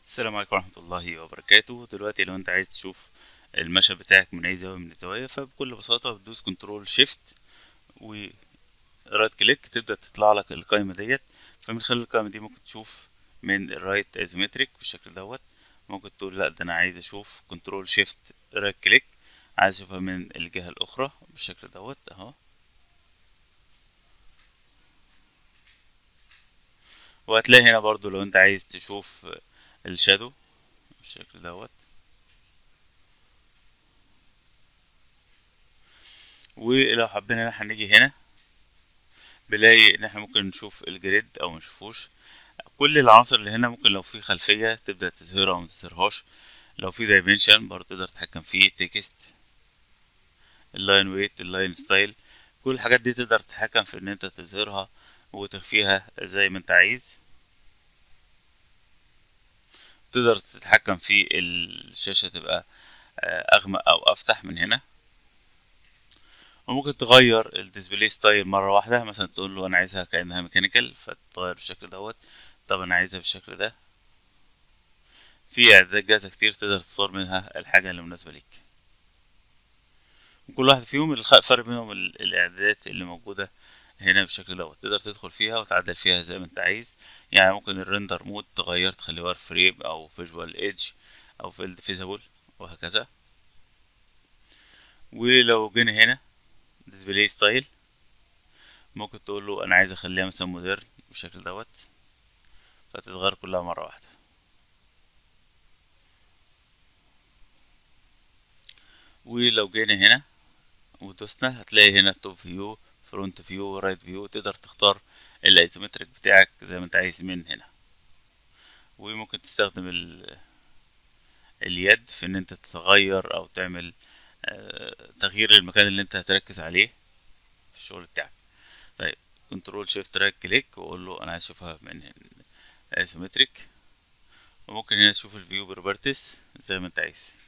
السلام عليكم ورحمة الله وبركاته دلوقتي لو انت عايز تشوف المشهد بتاعك من اي زاوية من الزوايا فبكل بساطة بتدوس كنترول شيفت و رايت كليك تبدأ تطلع لك القائمة ديت فمن خلال القائمة دي ممكن تشوف من الرايت ايزومتريك بالشكل دوت ممكن تقول لا ده انا عايز اشوف كنترول شيفت رايت كليك عايز اشوفها من الجهة الاخرى بالشكل دوت اهو وهتلاقي هنا برضو لو انت عايز تشوف الشادو بالشكل دوت ولو حبينا ان احنا نيجي هنا بنلاقي ان احنا ممكن نشوف الجريد او منشوفوش كل العناصر اللي هنا ممكن لو في خلفية تبدأ تظهرها او متظهرهاش لو في دايمنشن برضه تقدر تتحكم فيه تكست اللاين ويت اللاين ستايل كل الحاجات دي تقدر تتحكم في ان انت تظهرها وتخفيها زي ما انت عايز تقدر تتحكم في الشاشة تبقى أغمق أو أفتح من هنا وممكن تغير الديسبلاي ستايل مرة واحدة مثلا تقول له أنا عايزها كأنها ميكانيكال فتغير بالشكل دوت طب أنا عايزها بالشكل ده في إعدادات جاهزة كتير تقدر تختار منها الحاجة اللي مناسبة ليك وكل واحد فيهم الفرق بينهم الإعدادات اللي موجودة هنا بالشكل دوت تقدر تدخل فيها وتعدل فيها زي ما انت عايز يعني ممكن الريندر مود تغير تخليه وار فريم او فيجوال ايدج او فيلد فيزابل وهكذا ولو جينا هنا ديسبلاي ستايل ممكن تقول له انا عايز اخليها مثلا مودرن بالشكل دوت فتتغير كلها مره واحده ولو جينا هنا ودوسنا هتلاقي هنا توب فيو فرونت فيو رايت فيو تقدر تختار الايزومتريك بتاعك زي ما انت عايز من هنا وممكن تستخدم ال... اليد في ان انت تغير او تعمل تغيير المكان اللي انت هتركز عليه في الشغل بتاعك طيب كنترول شيفت رايت كليك واقول له انا عايز اشوفها من ايزومتريك وممكن هنا تشوف الفيو بروبرتيز زي ما انت عايز